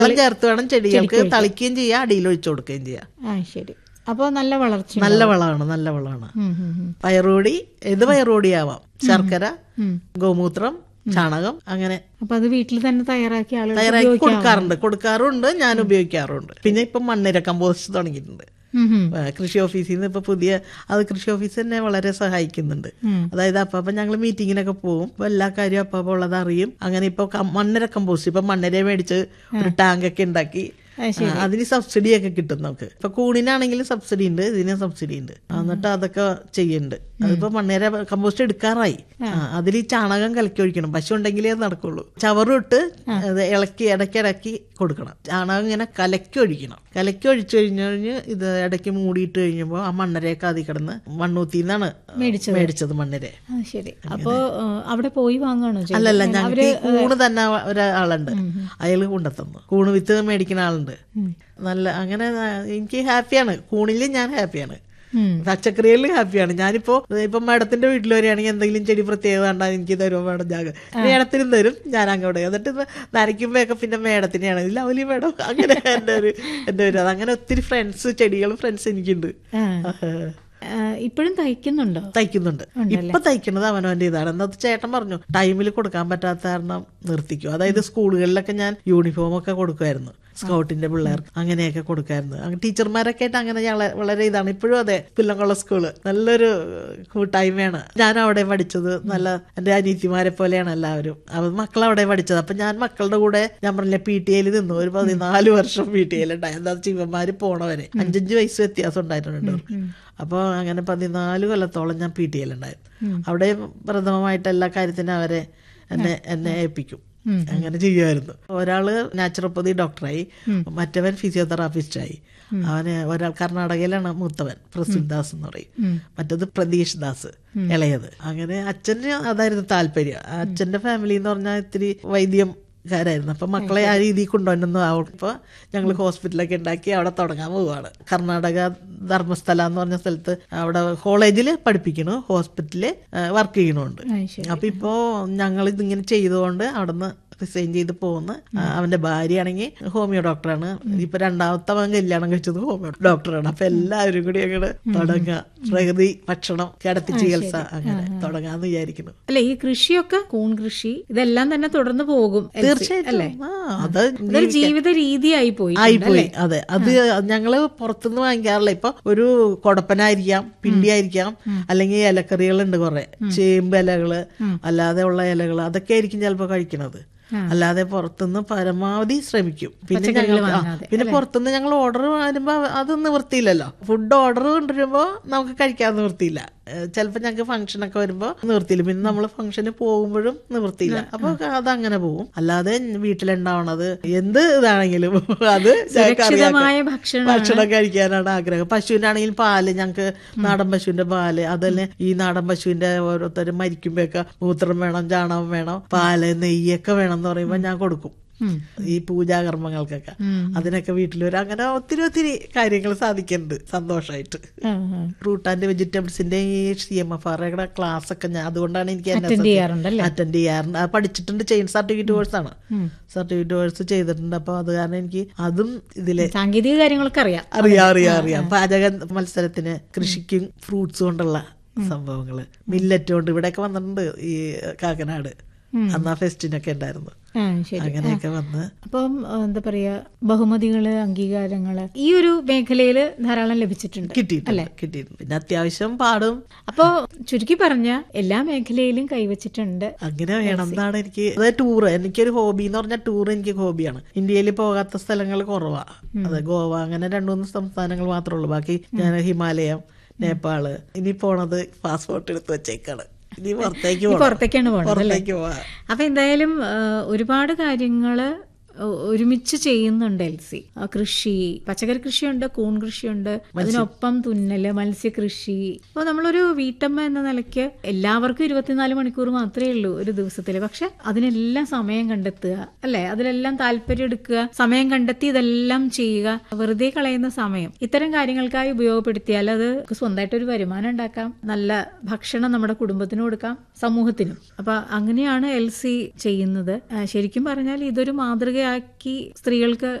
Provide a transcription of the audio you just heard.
വെള്ളം ചേർത്ത് വേണം ചെടികൾക്ക് തളിക്കുകയും ചെയ്യാം അടിയിൽ ഒഴിച്ചു കൊടുക്കുകയും ചെയ്യാം ആ ശരി അപ്പോൾ നല്ല വളർച്ച നല്ല വളമാണ് നല്ല വളമാണ് ഉം, ഉം, ഉം. പയറുപൊടി ഏത് പയറുപൊടി ആവാം ശർക്കര ഗോമൂത്രം ചാണകം അങ്ങനെ അപ്പൊ അത് വീട്ടിൽ തന്നെ തയ്യാറാക്കി ആളുകൾ തയ്യാറാക്കി കൊടുക്കാറുണ്ട് കൊടുക്കാറുണ്ട് ഞാൻ ഉപയോഗിക്കാറുണ്ട് പിന്നെ ഇപ്പം മണ്ണിര കമ്പോസ്റ്റ് തുടങ്ങിയിട്ടുണ്ട് ആ, കൃഷി ഓഫീസിൽ നിന്ന് ഇപ്പൊ പുതിയ അത് കൃഷി ഓഫീസ് തന്നെ വളരെ സഹായിക്കുന്നുണ്ട് അതായത് അപ്പൊ അപ്പൊ ഞങ്ങൾ മീറ്റിങ്ങിനൊക്കെ പോകും അപ്പൊ എല്ലാ കാര്യവും അപ്പൊ അപ്പൊ ഉള്ളത് അറിയും അങ്ങനെ ഇപ്പൊ കം- മണ്ണിര കമ്പോസ്റ്റ് ഇപ്പൊ മണ്ണിര മേടിച്ച് ഒരു ടാങ്ക് ഒക്കെ ഉണ്ടാക്കി ആ, അതിന് സബ്സിഡി ഒക്കെ കിട്ടും നമുക്ക് ഇപ്പൊ കൂണിനാണെങ്കിലും സബ്സിഡി ഉണ്ട് ഇതിന് സബ്സിഡി ഉണ്ട് എന്നിട്ട് അതൊക്കെ ചെയ്യുന്നുണ്ട് അതിപ്പോ മണ്ണേര കമ്പോസ്റ്റ് എടുക്കാറായി അതിൽ ഈ ചാണകം കലക്കി ഒഴിക്കണം പശു ഉണ്ടെങ്കിലേ അത് നടക്കുള്ളൂ ചവറിട്ട് അത് ഇളക്കി ഇടയ്ക്ക് ഇടയ്ക്ക് കൊടുക്കണം ചാണകം ഇങ്ങനെ കലക്കി ഒഴിക്കണം കലക്കി ഒഴിച്ചു കഴിഞ്ഞു കഴിഞ്ഞ് ഇത് ഇടയ്ക്ക് മൂടിയിട്ട് കഴിഞ്ഞപ്പോൾ ആ മണ്ണരയൊക്കെ അതിൽ കിടന്ന് മണ്ണൂത്തിന്നാണ് മേടിച്ചത്. മേടിച്ചത് മണ്ണര ആ ശരി അപ്പോ ആ, അവിടെ പോയി വാങ്ങാണോ ചെയ്യുന്നത്? അല്ലല്ല ഞങ്ങൾക്ക് ഈ കൂണ് തന്നെ ഒരാളുണ്ട് അയാൾ കൊണ്ടെത്തുന്നു കൂണ് വിത്ത് മേടിക്കുന്ന ആളുണ്ട് നല്ല അങ്ങനെ ന- എനിക്ക് ഹാപ്പിയാണ് കൂണിൽ ഞാൻ ഹാപ്പിയാണ് ഉം. പച്ചക്കറികളിൽ ഹാപ്പിയാണ് ഞാനിപ്പോ ഇപ്പൊ മേഡത്തിന്റെ വീട്ടിൽ വരികയാണെങ്കിൽ എന്തെങ്കിലും ചെടി പ്രത്യേകത കണ്ടാൽ എനിക്ക് തരുമോ മേഡം ഞാൻ മേഡത്തിനും തരും ഞാൻ അങ്ങോട്ട് എന്നിട്ട് ഇത് നനയ്ക്കുമ്പോഴൊക്കെ പിന്നെ മേഡത്തിനെയാണ് ഇല്ല അവലി മേഡം അങ്ങനെ എന്റെ ഒരു എന്റെ ഒരു അത് അങ്ങനെ ഒത്തിരി ഫ്രണ്ട്സ് ചെടികളും ഫ്രണ്ട്സ് എനിക്കുണ്ട് ആ. ആഹ്. ആ, ഇപ്പോഴും തയ്ക്കുന്നുണ്ടോ തയ്ക്കുന്നുണ്ട് ഇപ്പൊ തയ്ക്കുന്നത് അവനവന്റെ ഇതാണ് എന്നത് ചേട്ടൻ പറഞ്ഞു ടൈമിൽ കൊടുക്കാൻ പറ്റാത്ത കാരണം നിർത്തിക്കും അതായത് സ്കൂളുകളിലൊക്കെ ഞാൻ യൂണിഫോം ഒക്കെ കൊടുക്കുമായിരുന്നു സ്കൗട്ടിന്റെ പിള്ളേർക്ക് അങ്ങനെയൊക്കെ കൊടുക്കായിരുന്നു അങ്ങ് ടീച്ചർമാരൊക്കെ ആയിട്ട് അങ്ങനെ ഞങ്ങളെ വളരെ ഇതാണ് ഇപ്പോഴും അതെ പില്ലംകൊള്ള സ്കൂള് നല്ലൊരു കൂട്ടായ്മയാണ് ഞാൻ അവിടെ പഠിച്ചത് നല്ല എന്റെ അനീതിമാരെ പോലെയാണ് എല്ലാവരും അവർ മക്കൾ അവിടെ പഠിച്ചത് അപ്പൊ ഞാൻ മക്കളുടെ കൂടെ ഞാൻ പറഞ്ഞില്ല പി ടി ഐയിൽ നിന്നു ഒരു പതിനാല് വർഷം പി ടി ഐയിൽ ഉണ്ടായി എന്താ വെച്ചാൽ ഇവന്മാര് പോണവരെ അഞ്ചഞ്ച് വയസ്സ് വ്യത്യാസം ഉണ്ടായിട്ടുണ്ട് അവർക്ക് അപ്പോൾ അങ്ങനെ പതിനാല് കൊല്ലത്തോളം ഞാൻ പി ടി എല്ലുണ്ടായിരുന്നു അവിടെ പ്രഥമമായിട്ട് എല്ലാ കാര്യത്തിനും അവരെ എന്നെ എന്നെ ഏൽപ്പിക്കും അങ്ങനെ ചെയ്യുമായിരുന്നു ഒരാള് നാച്ചുറോപ്പതി ഡോക്ടറായി മറ്റവൻ ഫിസിയോതെറാപ്പിസ്റ്റായി അവന് ഒരാൾ കർണാടകയിലാണ് മൂത്തവൻ പ്രസുൽ ദാസ് എന്ന് പറയും മറ്റത് പ്രതീഷ് ദാസ് ഇളയത് അങ്ങനെ അച്ഛന് അതായിരുന്നു താല്പര്യം അച്ഛന്റെ ഫാമിലി എന്ന് പറഞ്ഞാൽ ഇത്തിരി വൈദ്യം കാരായിരുന്നു അപ്പൊ മക്കളെ ആ രീതിയിൽ കൊണ്ടുവന്നൊന്നും ആവുമ്പോൾ ഞങ്ങൾ ഹോസ്പിറ്റലൊക്കെ ഉണ്ടാക്കി അവിടെ തുടങ്ങാൻ പോവുകയാണ് കർണാടക ധർമ്മസ്ഥല എന്ന് പറഞ്ഞ സ്ഥലത്ത് അവിടെ കോളേജിൽ പഠിപ്പിക്കണു ഹോസ്പിറ്റലിൽ വർക്ക് ചെയ്യണുണ്ട് ആ, ശരി അപ്പൊ ഇപ്പോ ഞങ്ങൾ ഇതിങ്ങനെ ചെയ്തുകൊണ്ട് അവിടുന്ന് റിസൈൻ ചെയ്ത് പോകുന്ന ആ, അവന്റെ ഭാര്യ ആണെങ്കിൽ ഹോമിയോ ഡോക്ടറാണ് ഇപ്പൊ രണ്ടാമത്തെ അവൻ കല്യാണം കഴിച്ചത് ഹോമിയോ ഡോക്ടറാണ് അപ്പൊ എല്ലാവരും കൂടി അങ്ങനെ തുടങ്ങുക പ്രകൃതി ഭക്ഷണം കിടത്തി ചികിത്സ അങ്ങനെ തുടങ്ങാന്ന് വിചാരിക്കുന്നു അല്ലെ ഈ കൃഷിയൊക്കെ കൂൺ കൃഷി ഇതെല്ലാം തന്നെ തുടർന്ന് പോകും എൽസി, അല്ലേ തീർച്ചയായിട്ടും ആ അത് അതൊരു ജീവിത രീതിയായി പോയി ആയിപ്പോയി അതെ അത് ഞങ്ങള് പുറത്തുനിന്ന് വാങ്ങിക്കാറില്ല ഇപ്പൊ ഒരു കൊടപ്പനായിരിക്കാം പിണ്ടിയായിരിക്കാം അല്ലെങ്കിൽ ഇലക്കറികളുണ്ട് കുറെ ചേമ്പ് ഇലകള് അല്ലാതെ ഉള്ള ഇലകള് അതൊക്കെ ആയിരിക്കും ചിലപ്പോ കഴിക്കണത് അല്ലാതെ പുറത്തുനിന്ന് പരമാവധി ശ്രമിക്കും പിന്നെ ഞങ്ങൾ ആ, പിന്നെ പുറത്തുനിന്ന് ഞങ്ങൾ ഓർഡർ വരുമ്പോ അത് നിവൃത്തിയില്ലല്ലോ ഫുഡ് ഓർഡർ കൊണ്ടുവരുമ്പോ നമുക്ക് കഴിക്കാൻ നിവൃത്തിയില്ല ചിലപ്പോ ഞങ്ങൾക്ക് ഫംഗ്ഷൻ ഒക്കെ വരുമ്പോ നിവൃത്തിയില്ല പിന്നെ നമ്മൾ ഫംഗ്ഷന് പോകുമ്പോഴും നിവൃത്തിയില്ല അപ്പൊ അതങ്ങനെ പോകും അല്ലാതെ വീട്ടിലുണ്ടാവണത് എന്ത് ഇതാണെങ്കിലും അത് ഞങ്ങൾക്ക് അറിയാം. സുരക്ഷിതമായ ഭക്ഷണം ഭക്ഷണം കഴിക്കാനാണ് ആഗ്രഹം പശുവിനാണെങ്കിൽ പാല് ഞങ്ങൾക്ക് നാടൻ പശുവിന്റെ പാല് അതല്ലേ ഈ നാടൻ പശുവിന്റെ ഓരോരുത്തരും മരിക്കുമ്പോഴൊക്കെ മൂത്രം വേണം ചാണകം വേണം പാല് നെയ്യൊക്കെ വേണം എന്ന് പറയുമ്പോൾ ഞാൻ കൊടുക്കും ഉം. ഈ പൂജാകർമ്മങ്ങൾക്കൊക്കെ അതിനൊക്കെ വീട്ടിൽ വരും അങ്ങനെ ഒത്തിരി ഒത്തിരി കാര്യങ്ങൾ സാധിക്കുന്നുണ്ട് സന്തോഷമായിട്ട് ആ, ആ. ഫ്രൂട്ട് ആൻഡ് വെജിറ്റബിൾസിന്റെ ഈ സി എം എഫ് ആറുടെ ക്ലാസ് ഒക്കെ ഞാൻ അതുകൊണ്ടാണ് എനിക്ക് അറ്റൻഡ് ചെയ്യാറുണ്ടല്ലേ അറ്റൻഡ് ചെയ്യാറുണ്ട് അത് പഠിച്ചിട്ടുണ്ട് ചെയിൻ സർട്ടിഫിക്കറ്റ് കോഴ്സ് ആണ് സർട്ടിഫിക്കറ്റ് കോഴ്സ് ചെയ്തിട്ടുണ്ട് അപ്പൊ അത് കാരണം എനിക്ക് അതും ഇതില് സാങ്കേതിക കാര്യങ്ങളൊക്കെ അറിയാം അറിയാം അറിയാം അറിയാം പാചക മത്സരത്തിന് കൃഷിക്കും ഫ്രൂട്ട്സ് കൊണ്ടുള്ള സംഭവങ്ങള് മില്ലറ്റ് കൊണ്ട് ഇവിടെയൊക്കെ വന്നിട്ടുണ്ട് ഈ കാക്കനാട് അന്ന് ആ ഫെസ്റ്റിനൊക്കെ ഉണ്ടായിരുന്നു ആ ശരി അങ്ങനെയൊക്കെ വന്ന് അപ്പം ആ, എന്താ പറയാ ബഹുമതികള് അംഗീകാരങ്ങള് ഈ ഒരു മേഖലയില് ധാരാളം ലഭിച്ചിട്ടുണ്ട് കിട്ടിയിട്ടുണ്ട് കിട്ടിയിട്ടുണ്ട് പിന്നെ അത്യാവശ്യം പാടും അപ്പോ ചുരുക്കി പറഞ്ഞ എല്ലാ മേഖലയിലും കൈവച്ചിട്ടുണ്ട് അങ്ങനെ വേണം എന്നാണ് എനിക്ക് അതായത് ടൂർ എനിക്കൊരു ഹോബി എന്ന് പറഞ്ഞാൽ ടൂർ എനിക്ക് ഹോബിയാണ് ഇന്ത്യയിൽ പോകാത്ത സ്ഥലങ്ങൾ കുറവാ അതെ ഗോവ അങ്ങനെ രണ്ടു മൂന്ന് സംസ്ഥാനങ്ങൾ മാത്രമേ ഉള്ളൂ ബാക്കി ഞാൻ ഹിമാലയം നേപ്പാള് ഇനി പോണത് പാസ്പോർട്ട് എടുത്ത് വെച്ചേക്കാണ് ഇനി പുറത്തേക്ക് പോകണം പുറത്തേക്കാണ് പോണത് അല്ലേ പുറത്തേക്ക് പോവാ അപ്പൊ എന്തായാലും ആ, ഒരുപാട് കാര്യങ്ങള് ഒ- ഒരുമിച്ച് ചെയ്യുന്നുണ്ട് എൽസി ആ, കൃഷി പച്ചക്കറി കൃഷിയുണ്ട് കൂൺ കൃഷിയുണ്ട് അതിനൊപ്പം തുന്നല് മത്സ്യകൃഷി അപ്പോൾ നമ്മളൊരു വീട്ടമ്മ എന്ന നിലയ്ക്ക് എല്ലാവർക്കും ഇരുപത്തിനാല് മണിക്കൂർ മാത്രമേ ഉള്ളൂ ഒരു ദിവസത്തിൽ പക്ഷെ അതിനെല്ലാം സമയം കണ്ടെത്തുക അല്ലെ അതിലെല്ലാം താല്പര്യം എടുക്കുക സമയം കണ്ടെത്തി ഇതെല്ലാം ചെയ്യുക വെറുതെ കളയുന്ന സമയം ഇത്തരം കാര്യങ്ങൾക്കായി ഉപയോഗപ്പെടുത്തിയാൽ അത് സ്വന്തമായിട്ട് ഒരു വരുമാനം ഉണ്ടാക്കാം നല്ല ഭക്ഷണം നമ്മുടെ കുടുംബത്തിന് കൊടുക്കാം സമൂഹത്തിനും അപ്പൊ അങ്ങനെയാണ് എൽ സി ചെയ്യുന്നത് ആ, ശരിക്കും പറഞ്ഞാൽ ഇതൊരു മാതൃക മാതൃകയാക്കി സ്ത്രീകൾക്ക്